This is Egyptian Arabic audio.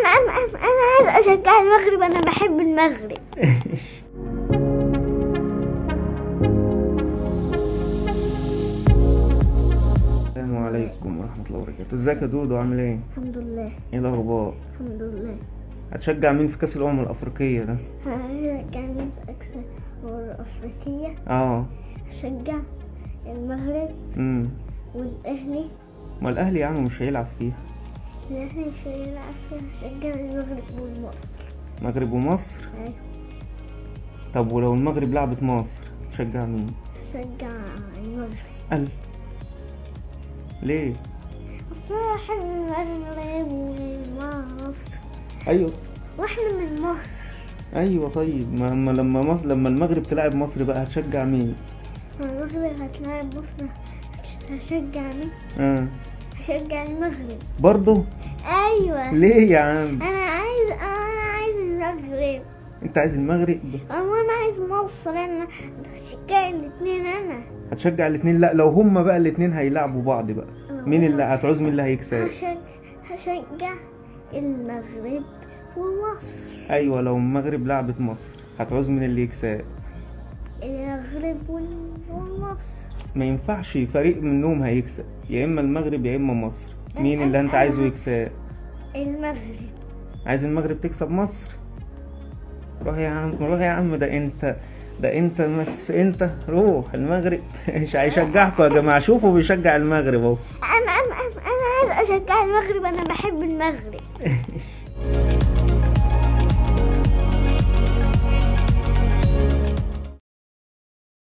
انا انا انا عايز اشجع المغرب انا بحب المغرب السلام عليكم ورحمة الله وبركاته ازيك يا دودو عامل ايه؟ الحمد لله ايه الأخبار؟ الحمد لله هتشجع مين في كأس الأمم الأفريقية ده؟ هشجع مين في أكثر الأفريقية اه هشجع المغرب امم والأهلي ما الأهلي يا عم مش هيلعب فيها الأهلي مش هيلعب فيها هشجع المغرب والمصر المغرب ومصر أيوة طب ولو المغرب لعبت مصر تشجع مين؟ هشجع المغرب قال ليه؟ أصل أنا أحب المغرب ومصر ايوه وإحنا من مصر ايوه طيب ما ما لما مصر لما المغرب تلعب مصر بقى هتشجع مين؟ المغرب هتلاعب مصر هشجع مين؟ اه هشجع المغرب برضه أيوة ليه يا عم؟ أنا عايز أنا عايز المغرب انت عايز المغرب أو أنا عايز مصر أنا بشجع الاتنين أنا هتشجع الاتنين لا لو هما بقى الاتنين هيلعبوا بعض بقى مين اللي هتعوز مين اللي هيكسب؟ هشجع, هشجع المغرب ومصر ايوه لو المغرب لعبت مصر هتعوز مين اللي يكسب؟ المغرب وال- ومصر ما ينفعش فريق منهم هيكسب يا اما المغرب يا اما مصر مين اللي انت عايزه يكسب المغرب عايز المغرب تكسب مصر روح يا عم روح يا عم ده انت ده انت بس انت روح المغرب مش هيشجعكوا يا جماعه شوفوا بيشجع المغرب اهو أنا أنا أنا عايز أشجع المغرب أنا بحب المغرب